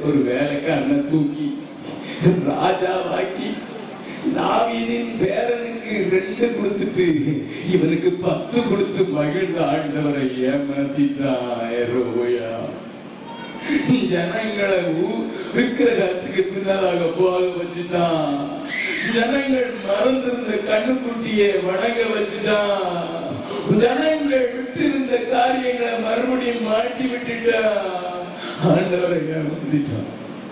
ஒரு வேலைக்காரனை தூக்கி ராஜாவாக்கி தாவீதின் பேரனுக்கு ரெண்டு கொடுத்துட்டு இவனுக்கு பத்து கொடுத்து மகிழ்ந்த ஆண்டவரை ஏமாத்திட்டாயிரோயா ஜனங்களை ஊ- விக்கிரகத்துக்கு பின்னதாக போக வச்சுட்டான் ஜனங்கள் மறந்திருந்த கண்ணுக்குட்டியை வணங்க வச்சுட்டான் ஜனங்கள் விட்டிருந்த காரியங்களை மறுபடியும் மாட்டி விட்டுட்டான் ஆண்டவரை ஏமாத்திட்டான்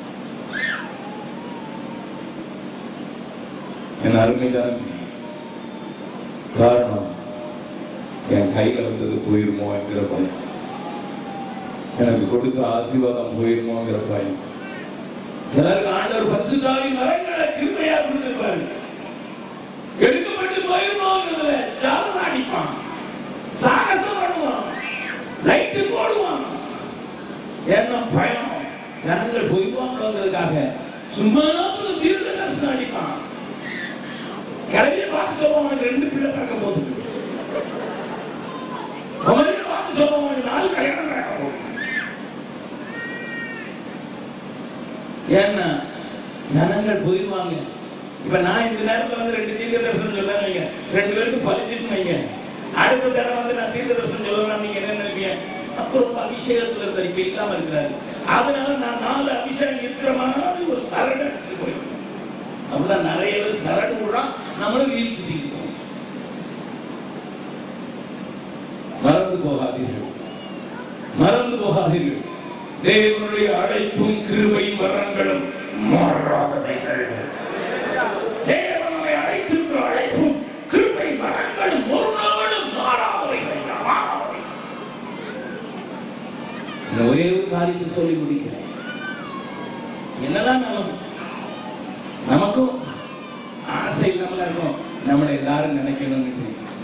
என் அருமை ஜனமே காரணம் என் கையில வந்தது போயிருமோ என்கிற பயம் எனக்கு கொடுத்த ஆசீர்வாதம் போயிருமோங்கிற பயம் சிலருக்கு ஆண்டவர் பசுதாவி மரங்களை கிருமையா கொடுத்திருப்பாரு எடுக்கப்பட்டு போயிருமோங்கிறதுல ஜாலம் அடிப்பான் சாகசம் பண்ணுவான் லைட்டு போடுவான் என்ன பயம் ஜனங்கள் போயிருவாங்கிறதுக்காக சும்மா தீர்க்க தரிசனம் அடிப்பான் கிளவிய பார்த்து சொல்லுவான் உனக்கு ரெண்டு பிள்ளை பிறக்க போகுது அவனையும் பார்த்து சொல்லுவான் உனக்கு நாலு கல்யாணம் நடக்க போகுது ஏன்னா ஜனங்கள் போயிடுவாங்க இப்ப நான் இந்த நேரத்துல வந்து ரெண்டு தீர்க்க தரிசனம் சொல்றேன் வைங்க ரெண்டு பேருக்கு பரிச்சிட்டு வைங்க அடுத்த தடவை வந்து நான் தீர்க்க தரிசனம் சொல்லலாம் நீங்க என்ன நினைப்பீங்க அப்போ ரொம்ப அபிஷேகத்துல இருந்தார் இப்ப இல்லாம இருக்கிறாரு அதனால நான் நாலு அபிஷேகம் இருக்கிற மாதிரி ஒரு சரடு அடிச்சு போயிருக்கேன் அப்படிதான் நிறைய பேர் சரடு விடுறான் நம்மளும் வீழ்ச்சி இருக்கோம் மறந்து போகாதீர்கள் மறந்து போகாதீர்கள் தேவனுடைய அழைப்பும் கிருபை வரங்களும் மாறாதவைகள் தேவனுடைய அழைத்திருக்கிற அழைப்பும் கிருபை வரங்களும் ஒரு நாளும் மாறாதவைகள் மாறாதவை இந்த ஒரே ஒரு காரியத்தை சொல்லி முடிக்கிறேன் என்னதான் நாம நமக்கும் ஆசை இல்லாமல இருக்கும் நம்மளை எல்லாரும் நினைக்கணும்னு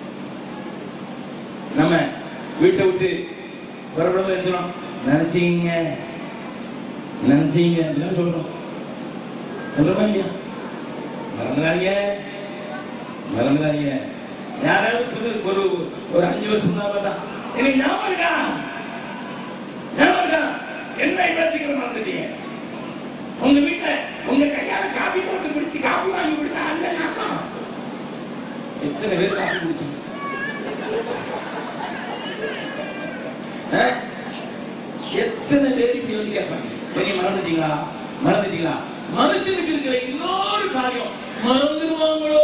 நம்ம வீட்டை விட்டு புறப்பட இருக்கிறோம் நினைச்சீங்க நினைச்சீங்க அப்படிதான் சொல்றோம் சொல்றோமா இல்லையா மறந்துடாதீங்க மறந்துடாதீங்க யாராவது புது ஒரு ஒரு அஞ்சு வருஷம் தான் பார்த்தா எனக்கு ஞாபகம் இருக்கா ஞாபகம் இருக்கா என்ன இவ்வளவு சீக்கிரம் மறந்துட்டீங்க உங்க வீட்டுல உங்க கையால காபி போட்டு குடிச்சு காபி வாங்கி கொடுத்தா அல்ல நான் எத்தனை பேர் காபி குடிச்சாங்க ஆ? எத்தனை பேர் இப்படி வந்து கேட்பாங்க நீங்க மறந்துட்டீங்களா மறந்துட்டீங்களா மனுஷனுக்கு இருக்கிற இன்னொரு காரியம் மறந்துடுவாங்களோ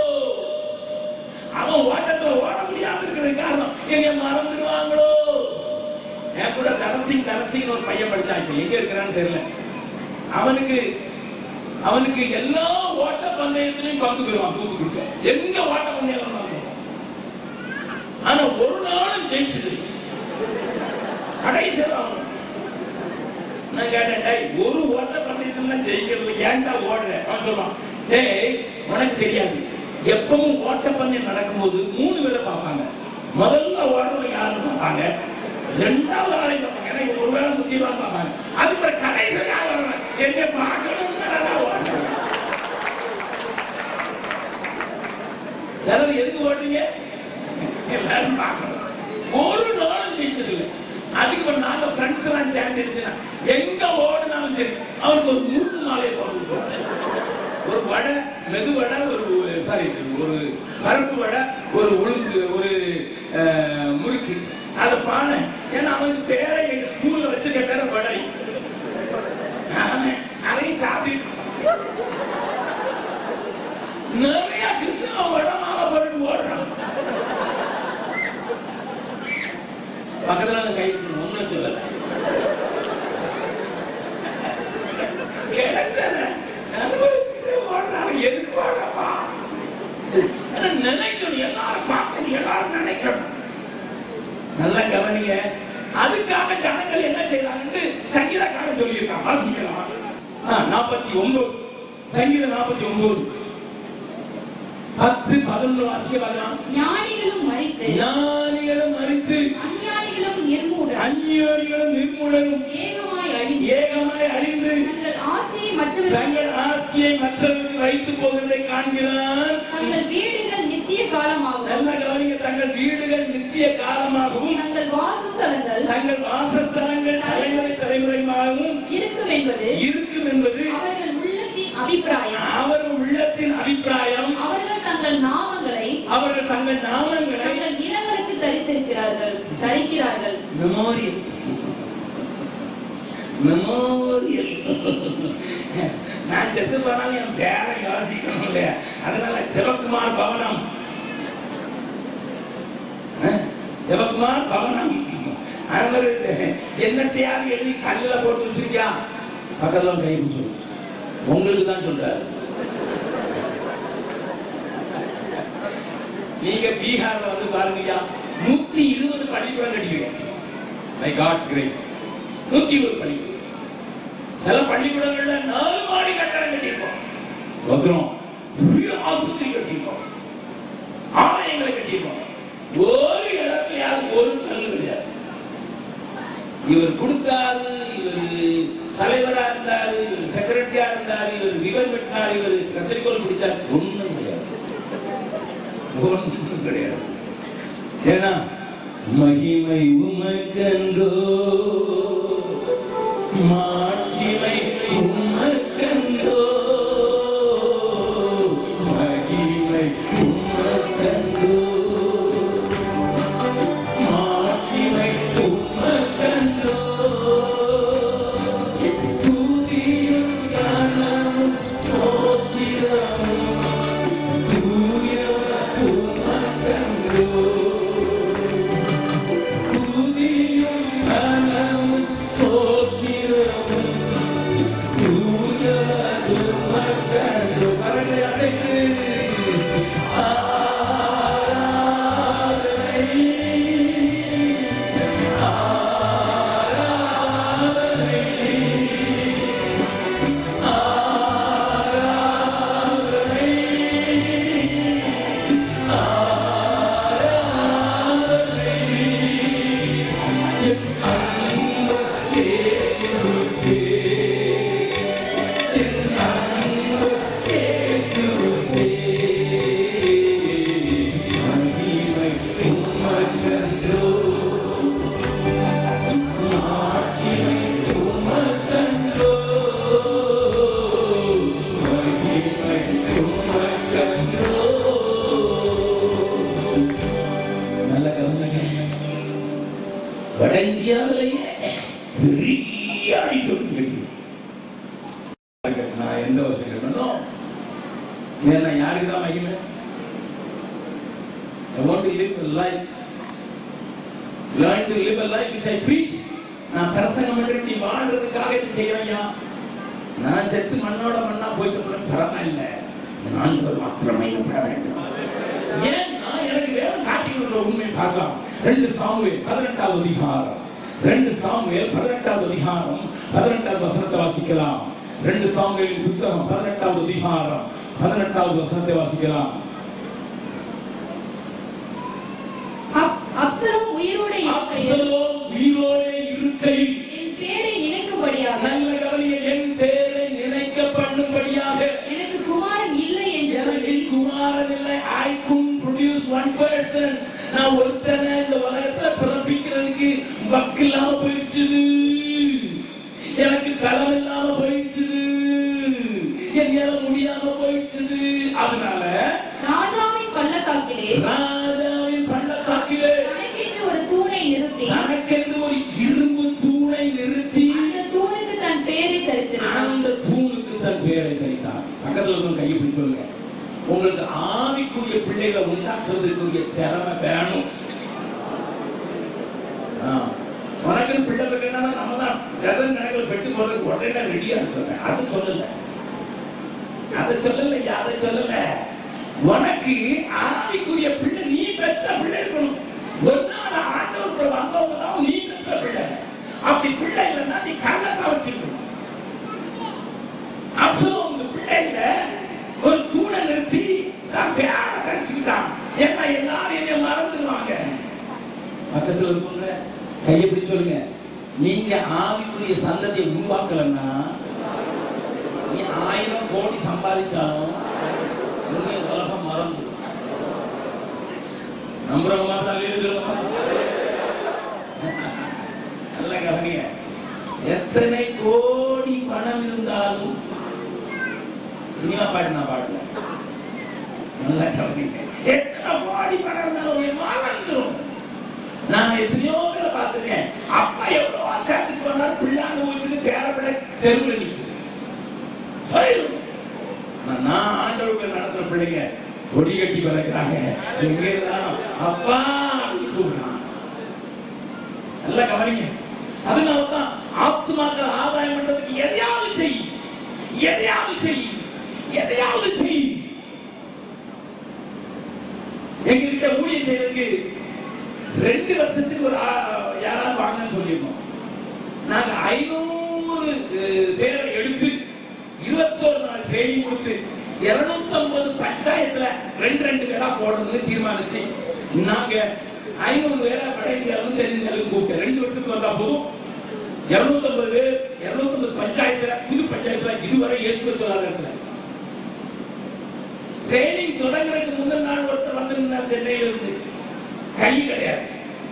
அவன் ஓட்டத்துல ஓட முடியாம இருக்கிறது காரணம் எங்க மறந்துடுவாங்களோ என் கூட தரசிங் தரசிங் ஒரு பையன் படிச்சான் இப்ப எங்க இருக்கிறான்னு தெரியல அவனுக்கு அவனுக்கு எல்லா ஓட்ட பந்தயத்திலையும் பங்கு பெறுவான் தூத்துக்குடியில எங்க ஓட்ட பந்தயம் இருந்தாலும் ஆனா ஒரு நாளும் ஜெயிச்சது இல்லை. கடைசியில் அவன் நான் கேட்டேன் டேய் ஒரு ஓட்ட பந்தயத்துல ஜெயிக்கிறது ஏன்டா ஓடுற அவன் சொல்றான் டேய் உனக்கு தெரியாது எப்பவும் ஓட்ட பந்தயம் நடக்கும்போது மூணு பேரை பார்ப்பாங்க முதல்ல ஓடுறவங்க யாருன்னு பார்ப்பாங்க ரெண்டாவது ஆளை பார்ப்பாங்க ஏன்னா இவங்க ஒரு வேளை முக்கியமாக பார்ப்பாங்க அதுக்கு கடைசியில் யார் வருவாங்க என்ன பார்க்கணும் ஓடுறேன் சிலர் எதுக்கு ஓடுறீங்க எல்லாரும் பார்க்கணும் ஒரு நாளும் ஜெயிச்சது இல்லை அதுக்கு அப்புறம் நாங்க ஃப்ரெண்ட்ஸ் எல்லாம் சேர்ந்துருச்சுன்னா எங்க ஓடினாலும் சரி அவனுக்கு ஒரு முருகு மாலையை போட்டு விட்டுருவாங்க. ஒரு வடை மெது வடை ஒரு சாரி ஒரு பருப்பு வடை ஒரு உளுந்து ஒரு அஹ், முறுக்கு அதை பானை ஏன்னா அவனுக்கு பேரை எங்க ஸ்கூல்ல வச்சிருக்க பேரை வடை அவன் அதையும் சாப்பிட்டு நிறைய கிறிஸ்தவ வடை மாலை போட்டு ஓடுறான் பக்கத்துல வந்து கை பிடிக்கணும், உங்களை சொல்லல கிடைச்சத அனுபவிச்சுக்கிட்டே ஓடுறாங்க. எதுக்கு ஓடுறப்பா? ஆனா நினைக்கணும் எல்லாரும் பார்க்கணும் எல்லாரும் நினைக்கணும் நல்லா கவனிங்க அதுக்காக ஜனங்கள் என்ன செய்யறாங்கன்னு சங்கீதக்காரன் சொல்லியிருக்கான் வாசிக்கலாம் நாற்பத்தி ஒன்பது சங்கீதம் நாற்பத்தி ஒன்பது பத்து பதினொன்று வாசிக்க பார்க்கலாம் ஞானிகளும் மறித்து ஞானிகளும் மறித்து அஞ்ஞானிகளும் நிர்மூடர் அந்நியோரிகளும் நிர்மூலரும் ஏகமாய் அழிந்து ஏகமாய் அழிந்து தங்கள் ஆஸ்தியை மற்றவர்கள் தங்கள் ஆஸ்தியை மற்றவருக்கு வைத்து போகிறதை காண்கிறான் தங்கள் வீடுகள் நித்திய காலமாகவும் நல்ல கவனிங்க தங்கள் வீடுகள் நித்திய காலமாகவும் தங்கள் வாசஸ்தலங்கள் தங்கள் வாசஸ்தலங்கள் தலைமுறை தலைமுறையாகவும் இருக்கும் என்பது இருக்கும் என்பது அவர்கள் உள்ளத்தின் அபிப்பிராயம் அவர் உள்ளத்தின் அபிப்பிராயம் அவர்கள் தங்கள் நாமங்களை அவர்கள் தங்கள் நாமங்களை தங்கள் நிலங்களுக்கு தரித்திருக்கிறார்கள் தரிக்கிறார்கள் மெமோரியல் மெமோரியல் நான் செத்து போனாலும் என் பேரை யோசிக்கணும் இல்லையா அதனால சிவகுமார் பவனம் அஹ், சிவகுமார் பவனம் அவர் என்னத்தையாவது எழுதி கல்லுல போட்டு வச்சிருக்கியா பக்கத்துல கை பிடிச்சு உங்களுக்கு தான் சொல்றாரு நீங்க பீகார்ல வந்து பாருங்கய்யா நூத்தி இருபது பள்ளிக்கூடம் கட்டிக்கிறீங்க பை காட்ஸ் கிரேஸ் நூத்தி இருபது பள்ளிக்கூடம் சில பள்ளிக்கூடங்கள்ல நாலு மாடி கட்டடம் கட்டியிருப்போம் வந்துடும் பெரிய ஆஸ்பத்திரி கட்டியிருப்போம் ஆலயங்களை கட்டியிருப்போம் ஒரு இடத்துலயாவது ஒரு கல் கிடையாது இவர் கொடுத்தாரு இவர் தலைவரா இருந்தாரு இவர் செக்ரட்டரியா இருந்தாரு இவர் விவரம் வெட்டினார் இவர் கத்திரிக்கோல் பிடிச்சார் ஒண்ணும் கிடையாது ஒண்ணும் கிடையாது ஏன்னா மகிமை உமக்கன்றோ மாட்சிமை உமக்கன்றோ மகிமை உமக்கன்றோ மாட்சிமை உமக்கன்றோ துதியும் கனமும் சோத்திரமும் தூயவர் உமக்கன்றோ துதியும் கனமும் சோத்திரமும் தூயவர் உமக்கன்றோ கரங்களை அசைத்து நல்ல கவனிங்க வட இந்தியாவிலேயே பெரிய ஆடிட்டோரியம் கட்டி நான் எந்த வருஷம் கட்டணும் ஏன்னா யாருக்கு தான் மகிமை I want to live a life. Learn to live a life which I preach. நான் பிரசங்கம் பண்ணி நீ வாழ்றதுக்காக இது செய்யறையா நான் செத்து மண்ணோட மண்ணா போயிட்டு போறேன் பரவாயில்ல என் ஆண்டவர் மாத்திரமே பெற வேண்டும் ஏன்னா எனக்கு வேதம் காட்டி கொடுக்கிற உண்மை பார்க்கலாம் ரெண்டு சாமுவேல் பதினெட்டாவது அதிகாரம் ரெண்டு சாமுவேல் பதினெட்டாவது அதிகாரம் பதினெட்டாவது வசனத்தை வாசிக்கலாம் ரெண்டு சாமுவேலின் புத்தகம் பதினெட்டாவது அதிகாரம் பதினெட்டாவது வசனத்தை வாசிக்கலாம் அப்- அப்சலோம் உயிரோடு இருக்கையில் அப்சலோம் உயிரோடே இருக்கையில் என் பேரை நினைக்கும்படியாக நல்ல கவனிய என் பேரை நினைக்க பண்ணும்படியாக எனக்கு குமாரன் இல்லை என்று எனக்கு சொல்லி குமாரன் இல்லை ஐ குன் ப்ரொடியூஸ் ஒன் பர்சன் நான் ஒருத்தனை இந்த உலகத்தை பிறப்பிக்கிறதுக்கு வக்கு இல்லாம போயிடுச்சுது எனக்கு பலம் இல்லாம போயிடுச்சுது என்னால முடியாம போயிடுச்சுது அதனால ராஜாவின் பள்ளத்தாக்கிலே ராஜாவின் பள்ளத்தாக்கிலே தனக்கென்று ஒரு தூணை நிறுத்தி தனக்கென்று ஒரு இரும்பு தூணை நிறுத்தி அந்த தூணுக்கு தன் பேரை தரித்திருந்தான் அந்த தூணுக்கு தன் பேரை தரித்தான் பக்கத்துல இருக்கும் கையை பிடிச்சு சொல்லுங்க உங்களுக்கு ஆவிக்குரிய பிள்ளைகளை உண்டாக்குறதுக்குரிய திறமை வேணும் ஆ. உனக்கு பிள்ளை வைக்கணும்னா நம்ம தான் டசன் கணக்கில் பெட்டு போறதுக்கு உடனே ரெடியா இருக்கிறோம் அது சொல்லல அதை சொல்லல அதை சொல்லல உனக்கு ஆவிக்குரிய பிள்ளை நீ பெத்த பிள்ளை இருக்கணும் ஒரு நாள் ஆண்டவர் வந்தவங்க தான் நீ பெத்த பிள்ளை அப்படி பிள்ளை இல்லைன்னா நீ கள்ளத்தான் வச்சிருக்கணும் அப்சலோம் உங்க பிள்ளை இல்ல ஒரு தூணை நிறுத்தி தான் பேர கழிச்சுக்கிட்டான் ஏன்னா எல்லாரும் என்னை மறந்துடுவாங்க பக்கத்துல இருக்கவங்க கையை பிடி சொல்லுங்க நீங்க ஆவிக்குரிய சந்ததியை உருவாக்கலன்னா நீ ஆயிரம் கோடி சம்பாதிச்சாலும் உன்னை உலகம் மறந்து நம்புறவங்க மாதிரி நல்ல சொல்லுங்க நல்ல கவனிங்க எத்தனை கோடி பாட்டு நான் பாடுவேன் நல்லா கவனிங்க எத்தனை கோடி பணம் இருந்தாலும் ஒரு வாழ்ந்துரும் நான் எத்தனையோ பேரை பார்த்திருக்கேன் அப்பா எவ்வளவு ஆச்சாரத்துக்கு போனாலும் பிள்ளை அனுபவிச்சுட்டு பேர பிள்ளை தெருவில் நிற்குது போயிடும். ஆனா நான் ஆண்டவருக்கு நடத்துற பிள்ளைங்க கொடி கட்டி வளர்க்குறாங்க எங்க இருந்தாலும் அப்பா அப்படின்னு கூப்பிடுறான் நல்லா கவனிங்க அதனாலதான் ஆத்துமாக்கள் ஆதாயம் பண்றதுக்கு எதையாவது செய் எதையாவது செய் எதையாவது செய் எங்ககிட்ட ஊழியம் செய்யறதுக்கு ரெண்டு வருஷத்துக்கு ஒரு ஆ- யாராவது வாங்கன்னு சொல்லியிருந்தோம் நாங்க ஐநூறு பேரை எடுத்து இருபத்தோரு நாள் ட்ரைனிங் கொடுத்து இருநூத்தம்பது பஞ்சாயத்துல ரெண்டு ரெண்டு பேரா போடணும்னு தீர்மானிச்சு நாங்க ஐநூறு பேரை வட இந்தியாவிலும் தென்னிந்தியாவிலும் கூப்பிட்டு ரெண்டு வருஷத்துக்கு வந்தா போதும் இருநூத்தம்பது பேர் இருநூத்தம்பது பஞ்சாயத்துல புது பஞ்சாயத்துல இதுவரை இயேசுவை சொல்லாத இடத்துல ட்ரைனிங் தொடங்குறதுக்கு முந்தின நாள் ஒருத்தர் வந்திருந்தார் சென்னையில இருந்து கை கிடையாது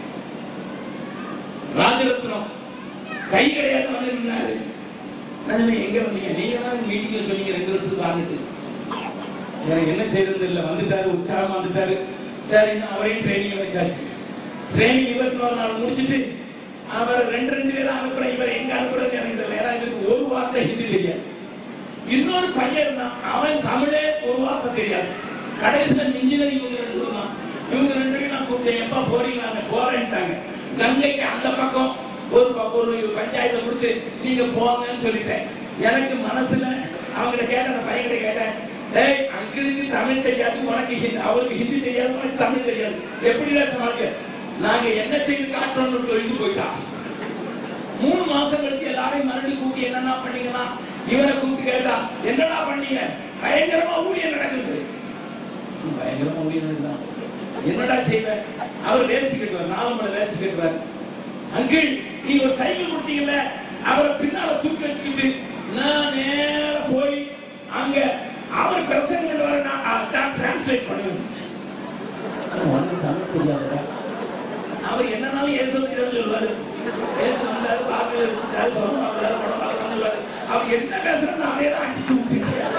ராஜரத்னம் கை கிடையாது வந்திருந்தாரு நான் சொன்னேன், எங்க வந்தீங்க நீங்க தான் மீட்டிங்ல சொன்னீங்க ரெண்டு வருஷத்துக்கு வாங்கிட்டு எனக்கு என்ன செய்யறது இல்ல வந்துட்டாரு உற்சாகமா வந்துட்டாரு சரின்னு அவரையும் ட்ரைனிங் வச்சாச்சு ட்ரைனிங் இருபத்தி நாலு நாள் முடிச்சிட்டு அவர் ரெண்டு ரெண்டு பேரும் அனுப்புறேன் இவரை எங்க அனுப்புறது எனக்கு தெரியல ஏன்னா எனக்கு ஒரு வார்த்தை ஹிந்தி தெரியாது இன்னொரு பையன் இருந்தான் அவன் தமிழே ஒரு வார்த்தை தெரியாது கடைசியில இன்ஜினியரிங் இவங்க ரெண்டு இருந்தான் இவங்க ரெண்டு பேரும் நான் கூப்பிட்டேன் எப்பா போறீங்க நான் போறேன்ட்டாங்க கங்கைக்கு அந்த பக்கம் ஒரு பக்கம் ஒரு பஞ்சாயத்தை கொடுத்து நீங்க போங்கன்னு சொல்லிட்டேன் எனக்கு மனசுல அவங்ககிட்ட கேட்டேன் அந்த பையன்கிட்ட கேட்டேன் டேய் அங்கிளுக்கு தமிழ் தெரியாது உனக்கு ஹிந்தி அவருக்கு ஹிந்தி தெரியாது உனக்கு தமிழ் தெரியாது எப்படிடா சமாளிக்க நாங்க என்ன செய்து காட்டுறோம்னு சொல்லிட்டு போயிட்டான் மூணு மாசம் கழிச்சு எல்லாரையும் மறுபடியும் கூட்டி என்னென்ன பண்ணீங்கன்னா இவரை கூப்பிட்டு கேட்டா என்னடா பண்ணீங்க பயங்கரமா ஊழியம் நடக்குது ம், பயங்கரமா ஊழியம் நடக்குதா என்னடா செய்வ அவர் வேஸ்ட் கட்டுவார் நாலு மணி வேஸ்ட் கட்டுவார் அங்கிள் நீங்க ஒரு சைக்கிள் கொடுத்தீங்கல்ல அவரை பின்னால தூக்கி வச்சுக்கிட்டு நான் நேர போய் அங்க அவர் பிரசங்க வர நான் டிரான்ஸ்லேட் பண்ணுவேன் உனக்கு தமிழ் தெரியாதுடா அவர் என்னனாலும் இயேசு பத்தி தான் சொல்லுவாரு இயேசு வந்தாரு பாப்பில வச்சுட்டாரு சொன்ன பார்க்கறாரு படம் பார்க்கறாரு சொல்லுவாரு அவர் என்ன பேசுறாரு அதே தான் அடிச்சு விட்டுட்டு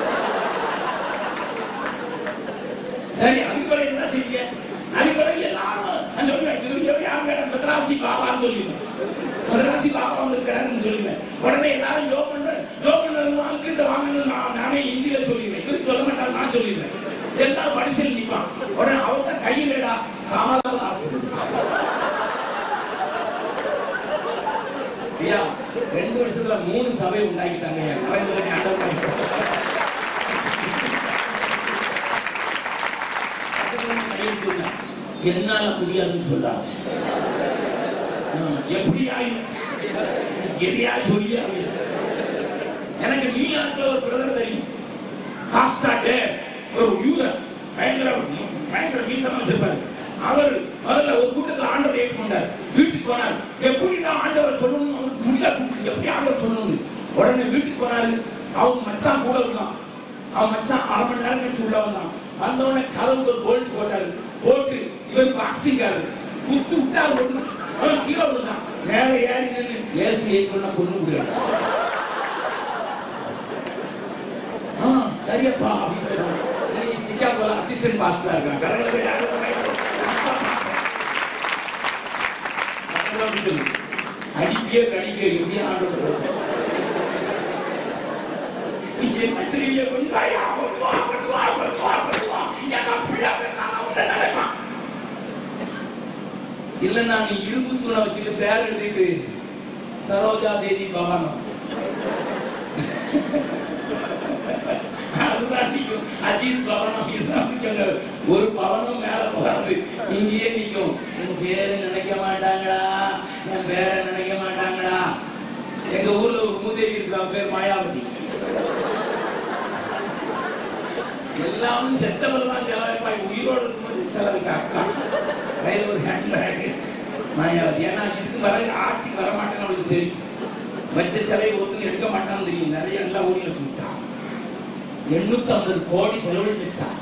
சரி அதுக்கு பிறகு என்ன செய்யுங்க அதுக்கு பிறகு எல்லாரும் நான் சொல்லுவேன் இது யார் கேட்ட மெட்ராசி பாபான்னு சொல்லிடுவேன் மெட்ராசி பாபா வந்திருக்காருன்னு சொல்லுவேன் உடனே எல்லாரும் ஜோ பண்ண ஜோ பண்ண அங்கிட்ட வாங்கணும் நான் நானே ஹிந்தியில சொல்லிடுவேன் இவருக்கு சொல்ல மாட்டாரு நான் சொல்லிடுவேன் எல்லாரும் வரிசையில் நிற்பான் உடனே அவர் தான் கையிலடா காலால் ஆசீர்வதிப்பார் ஐயா ரெண்டு வருஷத்துல மூணு சபை உண்டாக்கிட்டாங்க ஐயா கரைந்துரை ஆண்டவர் என்னால முடியாதுன்னு சொல்றாங்க எப்படி ஆயிடும் எதையா சொல்லி ஆயிடும் எனக்கு நியூயார்க்ல ஒரு பிரதர் தெரியும் காஸ்டாட்டு ஒரு யூதர் பயங்கர பயங்கர மீசமா வச்சிருப்பாரு அவர் முதல்ல ஒரு கூட்டத்தில் ஆண்டவர் ஏற்றுக்கொண்டார் வீட்டுக்கு போனார் எப்படி நான் ஆண்டவர் சொல்லணும் அவருக்கு முடியல கூப்பிட்டு எப்படி ஆண்டவர் சொல்லணும் உடனே வீட்டுக்கு போனாரு அவங்க மச்சான் கூட இருந்தான் அவன் மச்சான் அரை மணி நேரம் கழிச்சு உள்ள வந்தான் வந்த உடனே கதவுக்கு ஒரு போல்ட் போட்டாரு போட்டு இவர் பாக்ஸிங்காரு குத்து விட்டார் ஒண்ணு அவன் கீழே விழுந்தான் மேல ஏறி நின்று ஏசி ஏற்கொள்ள கொண்டு முடியாது ஆ, சரியப்பா அப்படின்னு கேட்டாங்க. நீ சிக்காகோல அசிஸ்டன்ட் பாஸ்டரா இருக்கான் கரங்களை போய் யாரும் அடிப்பிய கடிப்பிய எப்படியா ஆண்டு நீ என்ன செய்ய கொஞ்சம் ஐயா, கொண்டு வா, கொண்டு வா, கொண்டு வா, கொண்டு வா. ஏன்னா பிள்ளை பிறந்தாலும் அவன் நினைப்பான். இல்லைன்னா நீ இரும்பு தூணை வச்சுட்டு பேர் எழுதிட்டு சரோஜா தேவி பவனம் அதுதான் நிக்கும் அஜித் பவனம் இதுதான் நிக்குங்க. ஒரு பவனம் மேல போகாது இங்கேயே நிக்கும் என் பேரை நினைக்க மாட்டாங்களா என் பேரை நினைக்க மாட்டாங்களா எங்க ஊர்ல ஒரு மூதேவி இருக்கா பேர் மாயாவதி எல்லாரும் செத்தவர் தான் செலவைப்பாய் உயிரோடு இருக்கும்போது செலவுக்கு அக்கா கையில் ஒரு ஹேண்ட் பேக் மாயாவதி ஏன்னா இதுக்கு வர ஆட்சிக்கு வர மாட்டேன்னு அவளுக்கு தெரியும் வச்ச சிலையை ஒருத்தங்க எடுக்க மாட்டான்னு தெரியும் நிறைய எல்லா ஊரையும் வச்சு விட்டான் எண்ணூத்தி ஐம்பது கோடி செலவழிச்சு வச்சுட்டான்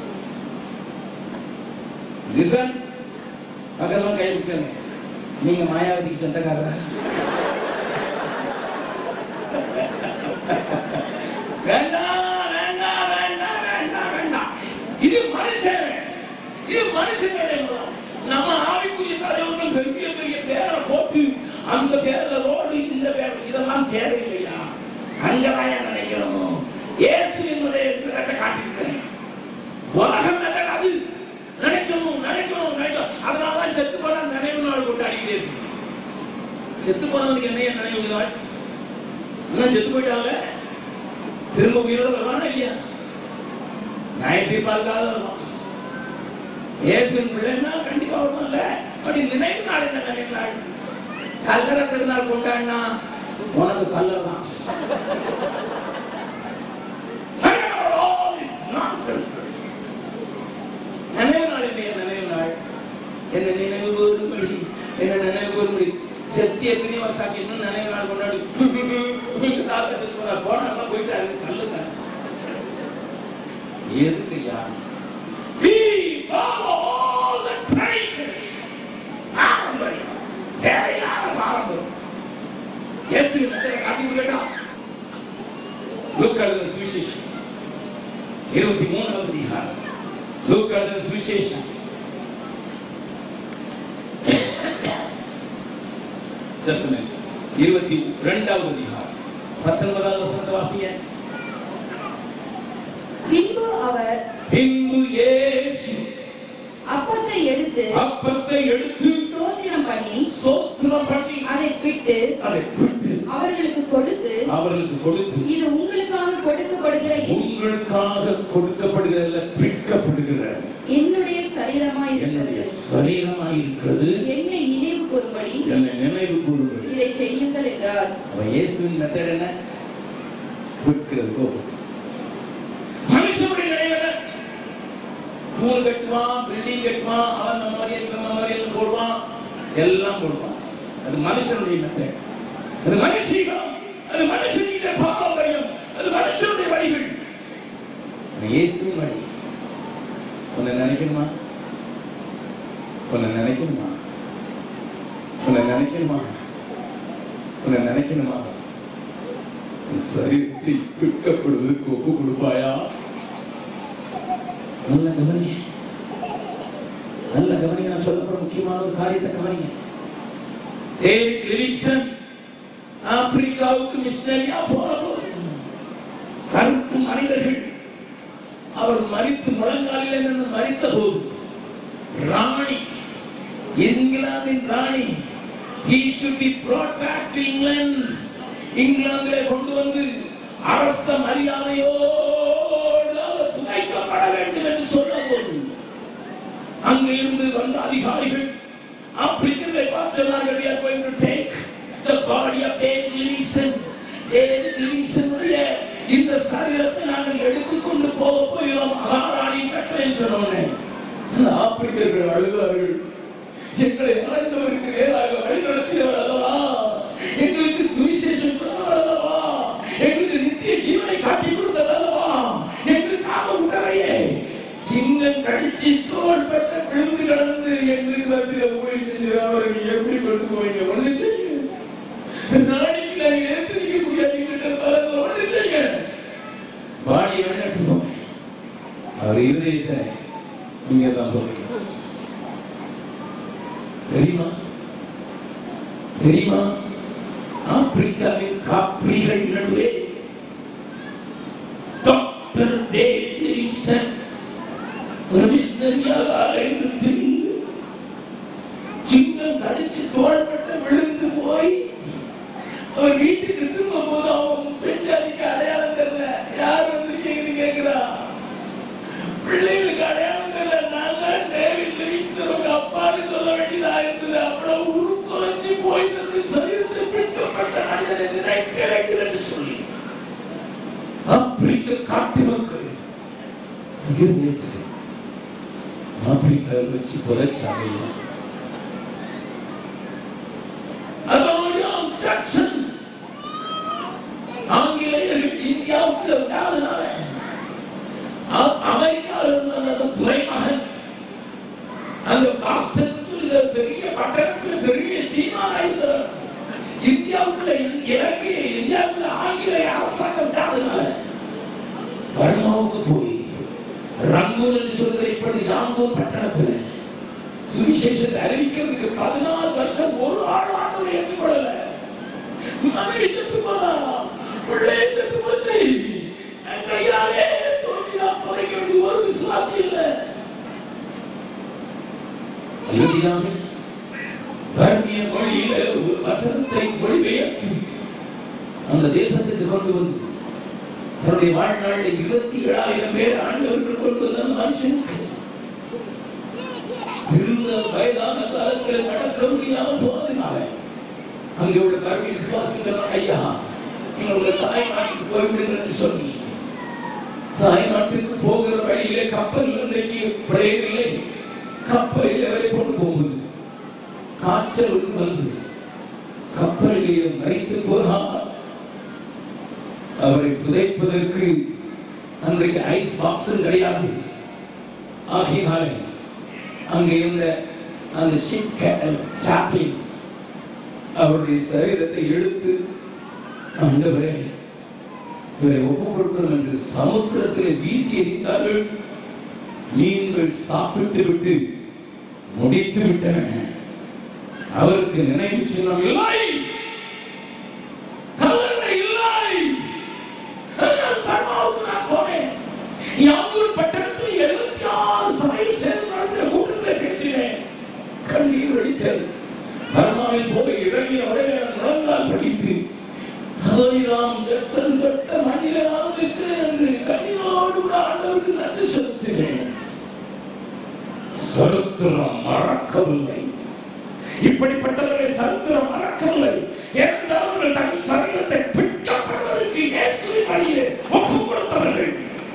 லிசன் பக்கத்துல கை பிடிச்சாங்க நீங்க மாயாவதிக்கு சொந்தக்காரரா வேண்டாம் வேண்டாம் வேண்டாம் இது மனுஷன் இது மனுஷங்களே நம்ம ஆவிக்குரிய தலைவர்கள் பெரிய பெரிய பேரை போட்டு அந்த பேர்ல ரோடு இந்த பேர் இதெல்லாம் தேவையில்லையா அங்கதான் ஏன் நினைக்கணும் இயேசு என்பதை இடத்தை காட்டியிருக்கிறேன் உலகம் அல்ல அது நினைக்கணும் நினைக்கணும் நினைக்கணும் அதனாலதான் செத்து போனா நினைவு நாள் கொண்டாடிக்கிட்டே இருக்கு செத்து போனவனுக்கு என்ன நினைவு நாள் இன்னும் செத்து போயிட்டாங்க திரும்ப உயிரோட வருவானா இல்லையா நியாய தீர்ப்பாளுக்காக வருவான் இயேசுவின் பிள்ளைன்னா கண்டிப்பா வருவான்ல அப்படி நினைவு நாள் என்ன நினைவு நாள் கல்லறை திருநாள் கொண்டாடினா உனக்கு கல்லறை தான் All this nonsense. நினைவு நாள் இல்லையா நினைவு நாள் என்ன நினைவு கூறும்படி என்ன நினைவு கூறும்படி சத்திய பிரிவாசாக்கி இன்னும் நினைவு நாள் கொண்டாடி தாக்கத்துக்கு போனா போனா போயிட்டாரு நல்லது எதுக்கு யார் We follow all the traces. பாரம்பரியம் தேவையில்லாத பாரம்பரியம் இயேசு இடத்துல காட்டி விடட்டா லூக்காடு சுவிசேஷம் இருபத்தி மூணாவது அதிகாரம் லூக்காடு சுவிசேஷம் Just a minute. இருபத்தி ரெண்டாவது அதிகாரம் பத்தொன்பதாவது வசனத்தை வாசிங்க பின்பு அவர் பின்பு இயேசு அப்பத்தை எடுத்து அப்பத்தை எடுத்து ஸ்தோத்திரம் பண்ணி சோத்திரம் பண்ணி அதை பிட்டு அதை பிட்டு அவர்களுக்கு கொடுத்து அவர்களுக்கு கொடுத்து இது உங்களுக்காக கொடுக்கப்படுகிற என்- உங்களுக்காக கொடுக்கப்படுகிற இல்ல பிற்கப்படுகிற என்னுடைய சரீரமாய் என்னுடைய இருக்கிறது சரீரமாய் இருக்கிறது என்னை நினைவு கூறும்படி என்னை நினைவு கூறுகிறது இதை செய்யுங்கள் என்றார் அவன் இயேசுவின் மெத்தட் என்ன விற்கிறது போ மனுஷனுடைய நினைவுல தூள் கட்டுவான் பில்டிங் கட்டுவான் அவன் அந்த மாதிரி இந்த மாதிரி போடுவான் எல்லாம் போடுவான் அது மனுஷனுடைய மெத்தட் அது மனுஷீகம் அது மனுஷனுடைய பாரம்பரியம் அது மனுஷனுடைய வழிகள் அது இயேசுவின் வழி உன்னை நினைக்கணுமா உன்னை நினைக்கணுமா உன்னை நினைக்கணுமா உன்னை நினைக்கணுமா உன் சரீரத்தை பிற்கப்படுவதற்கு ஒப்பு கொடுப்பாயா நல்ல கவனிங்க நல்ல கவனிங்க நான் சொல்ல போற முக்கியமான ஒரு காரியத்தை கவனிங்க டேவிட் லிவிங்ஸ்டன் ஆப்பிரிக்காவுக்கு மிஷனரியா போன போது கருப்பு மனிதர்கள் அவர் மறித்து முழங்காலில் இருந்து மறித்த போது ராணி இங்கிலாந்தின் ராணி he should be brought back to England இங்கிலாந்திலே கொண்டு வந்து அரச மரியாதையோடு அவர் புதைக்கப்பட வேண்டும் என்று சொன்னபோது அங்கே இருந்து வந்த அதிகாரிகள் ஆப்பிரிக்கர்களை பார்த்தனார்கள் they are going to take the body of David Livingstone David Livingstone உடைய இந்த சரீரத்தை நாங்கள் எடுத்துக்கொண்டு போக போகிறோம் மகாராணி கட்டளை சொன்னோன்னே அந்த ஆப்பிரிக்கர்கள் அழுதார்கள் எங்களை ஆண்டவருக்கு நேராக வழிநடத்தியவர் அல்லவா எங்களுக்கு துவிசேஷம் சொன்னவர் அல்லவா எங்களுக்கு நித்திய ஜீவனை காட்டி கொடுத்தவர் அல்லவா எங்களுக்காக விட்டவையே சிங்கம் கடிச்சு தோல் பட்ட விழுந்து கிடந்து எங்களுக்கு மத்தியில ஊழியம் செஞ்சு அவர்கள் எப்படி கொண்டு போவீங்க ஒண்ணு செய்யுங்க நாளைக்கு நாங்க ஏத்து நிக்க முடியாது எங்கிட்ட பாருங்க ஒண்ணு செய்யுங்க பாடி வழிநடத்துவோம் அவர் இருதயத்தை நீங்க தான் போவீங்க தெரியுமா தெரியுமா ஆப்பிரிக்காவின் காப்பிரிகள் நடுவே டாக்டர் டேவிட் லிவிங்ஸ்டன் ஒரு மிஷனரியாக அலைந்து திரிந்து சிங்கம் கடிச்சு தோள்பட்ட விழுந்து போய் அவர் வீட்டுக்கு திரும்ப போது அவன் பெஞ்சாதிக்கு அடையாளம் தெரியல யார் வந்திருக்கீங்கன்னு கேட்கிறா பிள்ளைகளுக்கு அடையாளம் தெரியல நான் தான் டேவிட் லிவிங்ஸ்டன் உங்க அப்பான்னு சொல்ல வேண்டியதா இருந்தது அப்புறம் உருக்குலைஞ்சு போய் தன்னுடைய சரீரத்தை பிடிக்கப்பட்ட மனிதனை நினைக்க வேண்டும் என்று சொல்லி ஆப்பிரிக்க காட்டு மக்கள் இருந்தது ஆப்பிரிக்காவில் வச்சு புதைச்சாங்க அதோடையும் ஜாக்சன் ஆங்கிலேயர்கள் இந்தியாவுக்கு விடாதனால அ- அமெரிக்காவில் இருந்த அந்த துறைமகன் அந்த பாஸ்டன் சொல்லுகிற பெரிய பட்டணத்துல பெரிய சீமானா இருந்தவர் இந்தியாவுக்குள்ள இ- இலங்கை இந்தியாவுக்குள்ள ஆங்கிலேய அரசாங்கம் விடாதனால பர்மாவுக்கு போய் ரங்கூன் என்று சொல்கிற இப்படி யாங்கூர் பட்டணத்துல சுவிசேஷத்தை அறிவிக்கிறதுக்கு பதினாலு வருஷம் ஒரு ஆள் ஆண்டவரை ஏற்றுக்கொள்ளல மகனை செத்து போனா பிள்ளையை செத்து போச்சு என் கையாலே தோண்டி நான் புதைக்க வேண்டிய ஒரு விசுவாசி இல்லை இறுதியாக வர்ணிய மொழியில ஒரு வசனத்தை மொழிபெயர்த்து அந்த தேசத்துக்கு கொண்டு வந்து தன்னுடைய வாழ்நாளில் இருபத்தி ஏழாயிரம் பேர் ஆண்டவர்கள் கொண்டு வந்த அந்த மனுஷனுக்கு இருந்த வயதான காலத்தில் நடக்க முடியாம போனதுனால அங்கே உள்ள கருவி விசுவாசிக்கிறார் ஐயா நீங்க உங்க தாய் நாட்டுக்கு போய்விடுங்கன்னு சொல்லி தாய் நாட்டுக்கு போகிற வழியிலே கப்பல் இன்றைக்கு பிரேயர் இல்லை கப்பலில் அவரை கொண்டு போகுது காய்ச்சல் ஒன்று வந்து கப்பலிலே மறைத்து போனார் அவரை புதைப்பதற்கு அன்றைக்கு ஐஸ் பாக்ஸும் கிடையாது ஆகினாலே அங்கே இருந்த அந்த ஷிப் சாப்ளின் அவருடைய சரீரத்தை எடுத்து ஆண்டவரே இவரை ஒப்புக் கொடுக்கிறோம் என்று சமுத்திரத்திலே வீசி எறிந்தார்கள் மீன்கள் சாப்பிட்டு விட்டு முடித்து விட்டன அவருக்கு நினைவு சின்னம் இல்லை கல்லறை இல்லை அதனால் பர்மாவுக்கு நான் போனேன் யாங்கூர் பட்டணத்தில் எழுபத்தி ஆறு சபையில் சேர்ந்து நடந்த கூட்டத்தில் பேசினேன் கண்ணீர் வடித்தேன் பர்மாவில் போய் இறங்கிய உடனே நான் முழங்கால் படித்து ஹரிராம் ஜட்சன் தொட்ட மண்ணிலே நான் இருக்கிறேன் என்று கண்ணீரோடு கூட ஆண்டவருக்கு நன்றி செலுத்தினேன் சரித்திரம் மறக்கவில்லை இப்படிப்பட்டவர்களை சரித்திரம் மறக்கவில்லை ஏனென்றால் அவர்கள் தன் சரீரத்தை பிடிக்கப்படுவதற்கு இயேசுவின் வழியிலே ஒப்புக் கொடுத்தவர்கள்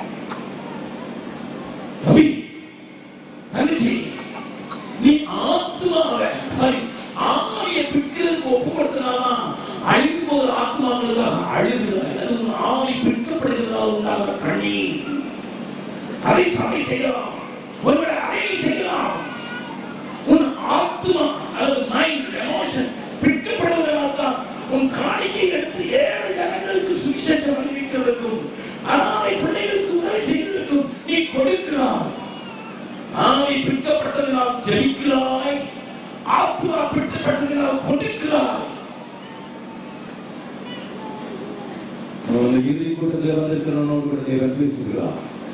தம்பி தங்கச்சி நீ ஆத்மாவை சாரி ஆவியை பிற்கிறதுக்கு ஒப்பு கொடுத்தனாலாம் அழிந்து போகிற ஆத்மாக்களுக்காக அழுகிறாய் அது உன் ஆவி பிற்கப்படுகிறதால் உண்டாகிற கண்ணீர் அதை சமை செய்யலாம் ஒருவேளை அதை செய்யலாம் உன் ஆத்மா அல்லது மைண்ட் எமோஷன் பிற்கப்படுவதனால் தான் உன் காணிக்கை எடுத்து ஏழு ஜனங்களுக்கு சுவிசேஷம் அறிவிக்கிறதுக்கும் அனாதை பிள்ளைகளுக்கு உதவி செய்வதற்கும் நீ கொடுக்கிறாய் ஆவி பிற்கப்பட்டதினால் ஜெயிக்கிறாய் ஆத்மா பிற்கப்பட்டதினால் கொடுக்கிறாய் இறுதி கூட்டத்தில் வந்திருக்கிறவனோடு கூட தேவன் பேசுகிறார்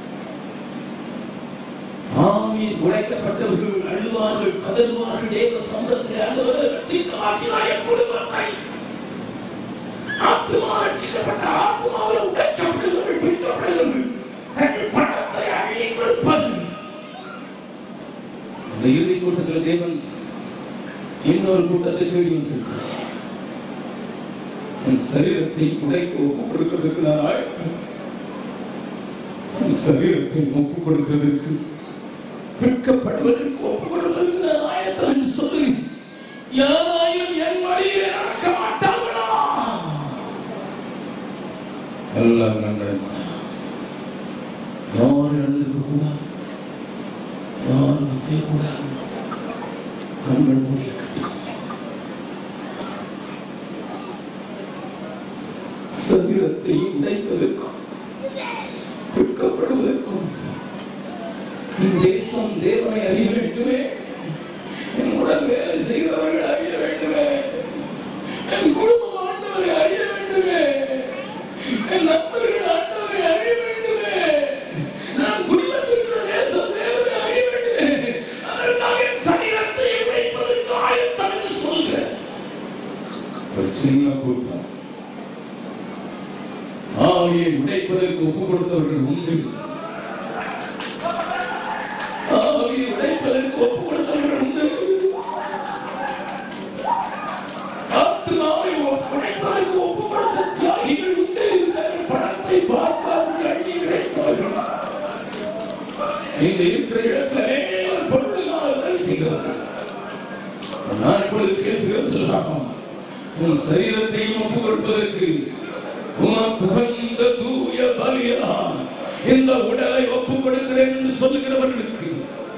ஆவி உழைக்கப்பட்டவர்கள் அழுவார்கள் கதறுவார்கள் தேவ சமூகத்தில் ஆண்டவரே ரட்சிக்கமாக்கினாய் என் குடும்பத்தை ஆத்மா ரட்சிக்கப்பட்ட ஆத்மாவில் உடைக்கப்பட்டவர்கள் பிடிக்கப்படுகிறவர்கள் தங்கள் பணத்தை அள்ளி கொடுப்பது அந்த இறுதி கூட்டத்தில் தேவன் இன்னொரு கூட்டத்தை தேடி வந்திருக்கிறார் என் சரீரத்தை உடைக்க ஒப்புக் கொடுக்கிறதுக்கு நான் ஆயத்தம் என் சரீரத்தை ஒப்புக் கொடுக்கிறதற்கு பிற்கப்படுவதற்கு ஒப்புக் கொடுப்பதற்கு நான் ஆயத்தம் என்று சொல்லி யாராயிரம் என் வழியிலே நடக்க மாட்டார்களா எல்லாம் நன்மை யாரும் எழுந்திருக்க கூடாது யாரும் செய்யக்கூடாது கண்கள் மூடி சரீரத்தை உடைப்பதற்கும் பிற்கப்படுவதற்கும் என் தேசம் தேவனை அறிய வேண்டுமே என்னுடன் வேலை செய்கிறவர்கள் அறிய வேண்டுமே என் குடும்பம் ஆண்டவரை அறிய வேண்டுமே என் நண்பர்கள் ஆண்டவரை அறிய வேண்டுமே நான் குடிவந்திருக்கிற தேசம் தேவனை அறிய வேண்டுமே அதற்காக என் சரீரத்தை உடைப்பதற்கு ஆயத்தம் என்று சொல்கிறேன் ஒரு சின்ன கூட்டம் ஆவியை உடைப்பதற்கு ஒப்புக் கொடுத்தவர்கள் உண்டு ஆவியை உடைப்பதற்கு ஒப்புக் கொடுத்தவர்கள் உண்டு ஆத்மாவை உடைப்பதற்கு ஒப்புக் கொடுத்த தியாகிகள் உண்டு தங்கள் படத்தை பார்க்காமல் அள்ளி கிடைத்தவர்கள் இங்க இருக்கிற இடத்திலே பொருளினால் உதவி செய்கிறார்கள் நான் இப்பொழுது பேசுகிறது உன் சரீரத்தையும் ஒப்புக் கொடுப்பதற்கு உமக்கு உகந்த தூய பலியா இந்த உடலை ஒப்புக் கொடுக்கிறேன் என்று சொல்லுகிறவர்களுக்கு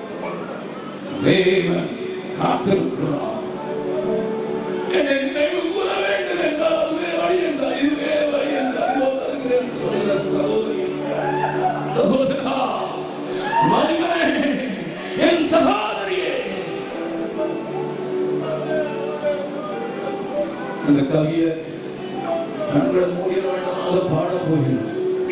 தேவன் காத்திருக்கிறார் என்னை நினைவு கூற வேண்டும் என்றால் அதுவே வழி என்றால் இதுவே வழி என்றால் இதோ தருகிறேன் என்று சொல்லுகிற சகோதரி சகோதரா வாலிபனே என் சகோதரியே அந்த கவியை கண்களை மூடிய வேண்டமாக பாட போகிறேன்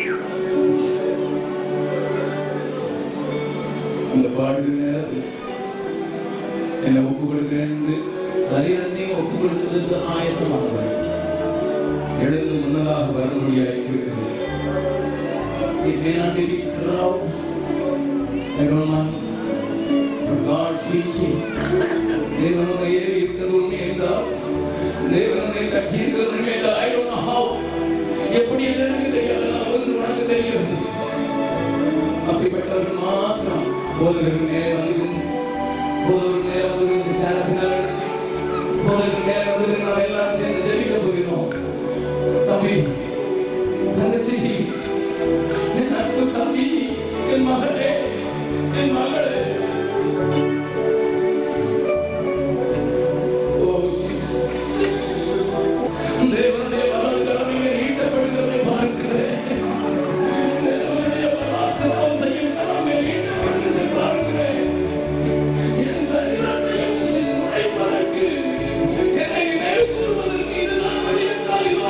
அந்த பாடுகிற நேரத்தில் என்னை ஒப்பு கொடுக்கிறேன் என்று சரீரத்தையும் ஒப்பு கொடுத்ததற்கு ஆயத்தமாக எழுந்து முன்னதாக வரும்படியாக இருக்கிறது It may not be proud. I don't know. But God speaks to you. தேவனுடைய ஏறி இருக்கிறது உண்மை என்றால் தேவனுடைய கட்டி இருக்கிறது உண்மை என்றால் I don't know how. எப்படி என்று எனக்கு தெரியாது நான் ஒன்று உனக்கு தெரிகிறது அப்படிப்பட்டவர்கள் மாத்திரம் போதகர்கள் மேலே வந்து போதவர்கள் மேலே வந்து சேலத்தினார்கள் போதகர்கள் மேலே வந்து நாம் எல்லாம் சேர்ந்து ஜெபிக்க போகிறோம் தம்பி தங்கச்சி என் அன்பு தம்பி என் மகளே என் மகளே ஓ ஜீசஸ் தேவனுடைய வலதுகரம் இங்கே நீட்டப்படுகிறதை பார்க்கிறேன் தேவனுடைய பராக்கிரமம் செய்யும் கரம் இங்கே நீட்டப்படுகிறதை பார்க்கிறேன் என் சரீரத்தையும் உடைப்பதற்கு என்னை நினைவு கூறுவதற்கு இதுதான் வழி என்றால் இதோ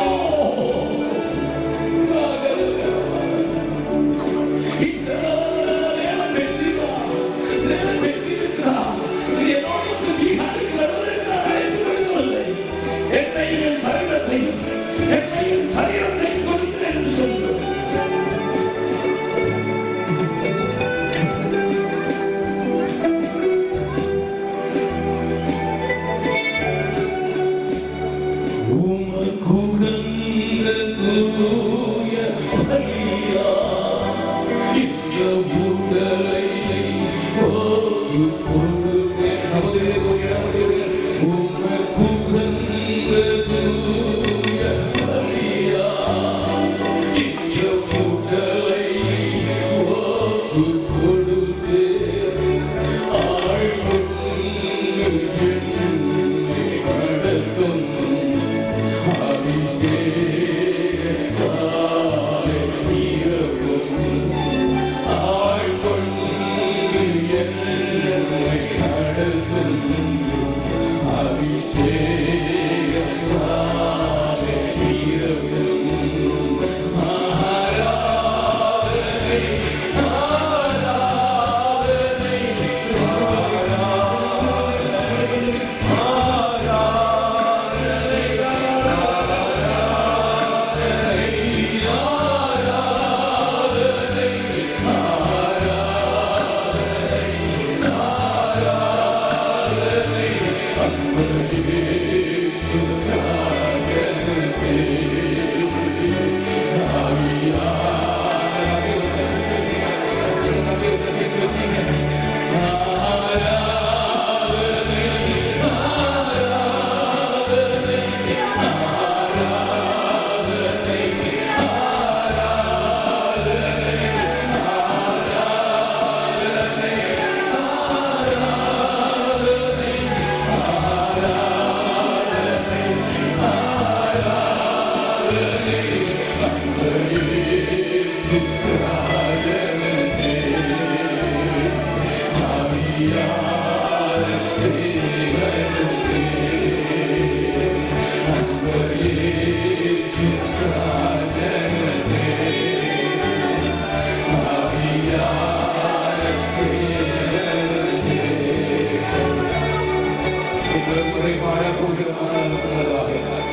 முறை பாடக்கூடிய மாணவர்களாக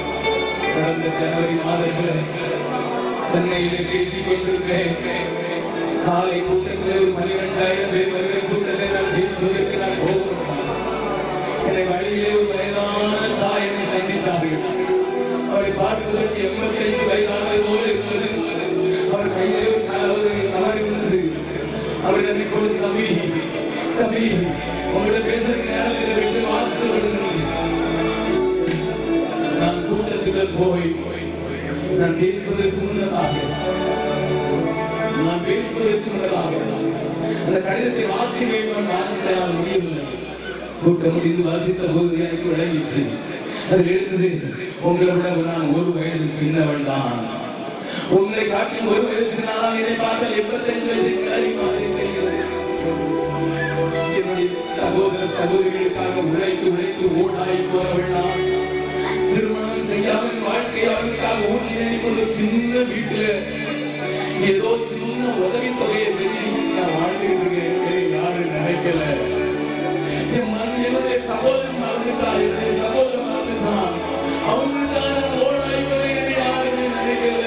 கடந்த ஜனவரி மாதத்தில் சென்னையிலே பேசிக் கொண்டிருக்கிறேன் காலை கூட்டத்தில் ஒரு பனிரெண்டாயிரம் பேர் வருகிற கூட்டத்தில் நான் பேசுவதற்கு நான் போகிறேன் என்னை வழியிலே ஒரு வயதான தாய் என்னை சந்தித்தார்கள் அவரை பார்ப்பதற்கு எண்பத்தி ஐந்து வயதானது போல இருந்தது அவர் கையிலே ஒரு க- ஒரு கவர் இருந்தது அவர் என்னை கொடுத்து தம்பி தம்பி உங்கள்கிட்ட பேசுறதுக்கு நேரம் இல்லை விட்டு வாசித்து வருகிறது நான் கூட்டத்துக்கு போய் நான் பேசுவதற்கு முன்னதாக நான் பேசுவதற்கு முன்னதாக அந்த கடிதத்தை மாற்றி வேண்டும் மாற்றிக்க நான் முடியவில்லை கூட்டம் முடிந்து வாசித்த போது எனக்கு விளங்கிற்று அதில் எழுந்தது உங்களை விட நான் ஒரு வயது சின்னவள் தான் உங்களை காட்டிலும் ஒரு வயது சின்னதான் இதை பார்த்தால் எண்பத்தஞ்சு வயசு கிளறி மாதிரி தெரிகிறது என்னுடைய சகோதர சகோதரிகளுக்காக உழைத்து உழைத்து ஓடாய் போறவள்லாம் திருமணம் செய்யாமல் வாழ்க்கை அவர்களுக்காக ஊற்றினேன் இப்பொழுது சின்ன வீட்டுல ஏதோ சின்ன உதவி தொகையை பெற்று நான் வாழ்ந்துட்டு இருக்கேன் இதை யாரும் நினைக்கல என் மன என்னுடைய சகோதரன் மறந்துட்டான் என்னுடைய சகோதரன் மறந்துட்டான் அவங்களுக்கான ஓடாய் போய் யாருமே நினைக்கல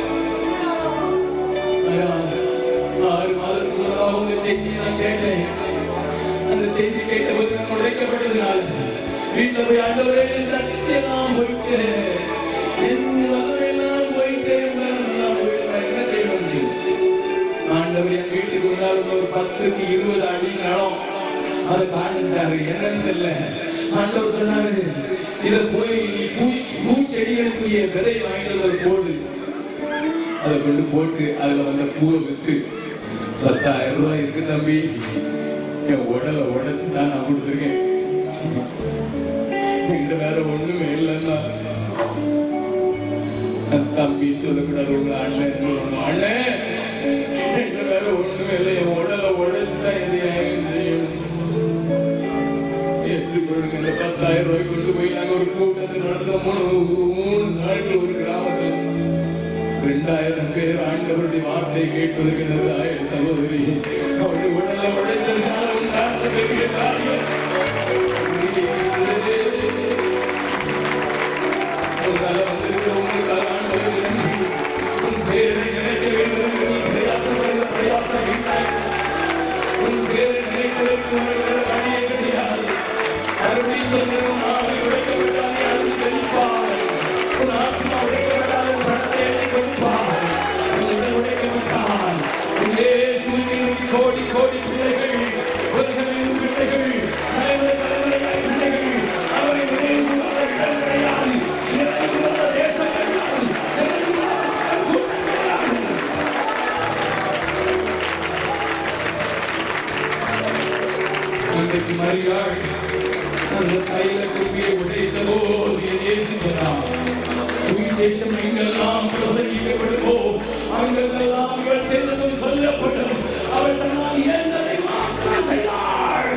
ஆனா, ஆறு மாதத்துக்கு முன்னாடி அவங்க செய்தி நான் கேட்டேன் அந்த செய்தி கேட்டபோது நான் உடைக்கப்பட்டதுனால வீட்டுல போய் ஆண்டவரே சத்தியெல்லாம் போயிட்டேன் என் வல்லமையெல்லாம் போயிட்டேன் நான் போயிட்டேன் என்ன செய்வது ஆண்டவர் என் வீட்டுக்கு முன்னால் ஒரு பத்துக்கு இருபது அடி நடம் அதை காண்பிட்டாரு என்னன்னு தெரியல ஆண்டவர் சொன்னாரு இத போய் நீ பூ பூச்செடிகளுக்குரிய விதை வாங்கிட்டு வந்து போடு அதை கொண்டு போட்டு அதுல வந்த பூவை வித்து பத்தாயிரம் ரூபாய் இருக்கு தம்பி என் உடலை உடைச்சு தான் நான் கொடுத்துருக்கேன் என்கிட்ட வேற ஒண்ணுமே இல்லைன்னா தம்பி சொல்லக்கூடாது உங்க அண்ணன் சொல்லணும் அண்ணன் என்கிட்ட வேற ஒண்ணுமே இல்லை என் உடலை உடைச்சு தான் இது எனக்கு செய்யணும் எப்படி கொடுங்க இந்த பத்தாயிரம் ரூபாய் கொண்டு போய் நாங்க ஒரு கூட்டத்தை நடத்த மூணு மூணு நாட்கள் ஒரு கிராமத்துல ரெண்டாயிரம் பேர் ஆண்டவருடைய வார்த்தை கேட்பதற்கு நல்லதாய சகோதரி அவருடைய உடலை உடைச்சதுனால உண்டான பெரிய காரியம் உங்களால வந்திருக்கிற உங்களுக்காக ஆண்டவருக்கு நன்றி. உன் பேரை நினைக்க வேண்டும் என்று நீ பிரயாசப்படுகிற பிரயாசம் இல்லை. உன் பேரை நினைப்பதற்கு உனக்கு வேற வழியே கிடையாது. மறுபடியும் சொல்கிறேன், உன் ஆவி உடைக்கப்பட்டாலே அழுது தெளிப்பாய். உன் ஆத்மா உடைக்கப்பட்டாலே உன் பணத்தை என்னை கொடுப்பாய். உன் உடல் உடைக்கப்பட்டால் உன் இயேசுவின் நோக்கி கோடி கோடி பிள்ளைகள் உலகமெங்கும் பிள்ளைகள் தலைமுறை தலைமுறையாய் பிள்ளைகள் அவரை நினைவு கூறாத இடம் கிடையாது நினைவு கூறாத தேசம் கிடையாது நினைவு கூறாத மக்கள் கூட்டம் கிடையாது அன்றைக்கு மரியாள் அந்த தைல குப்பியை உடைத்த போது என் இயேசு சொன்னார் சுவிசேஷம் எங்கெல்லாம் பிரசங்கிக்கப்படுமோ அங்கெல்லாம் இவள் செய்ததும் சொல்லப்பட்டதும் அவள் தன்னால் இயன்றதை மாத்திரம் செய்தாள்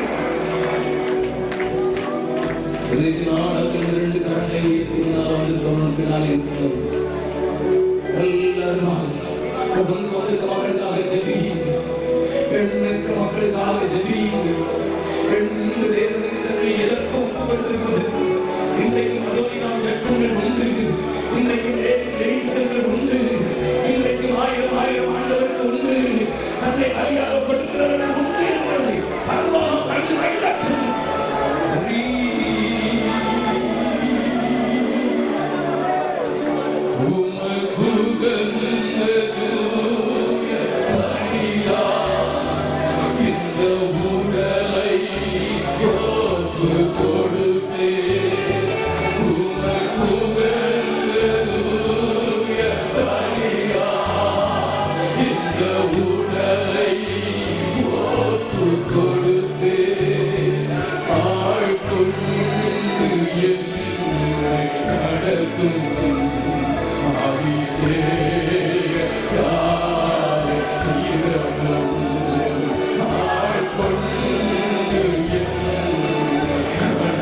இதுக்கு நாடத்தில் இரண்டு கரண்டை உயர்த்தினால் வந்து தோணுக்கு நாள் இருக்கிறது எல்லாரும் அவன் கொண்டிருக்க மக்களுக்காக ஜெபியுங்க எழுந்திருக்கிற மக்களுக்காக ஜெபியுங்க எழுந்திருந்த தேவனுக்கு தன்னை எதற்கும் ஒப்புக்கொண்டிருக்கிறது இன்றைக்கு மதோனிகாம் ஜட்சன்கள் உண்டு இன்றைக்கு டெலிவிஷன்கள் உண்டு இன்றைக்கு ஆயிரம் ஆயிரம் ஆண்டவருக்கு உண்டு தன்னை அறியாக கொடுக்கிறவர்கள் உண்டு என்பதை பரலோகம் கண்டு மகிழட்டும் அபிஷேக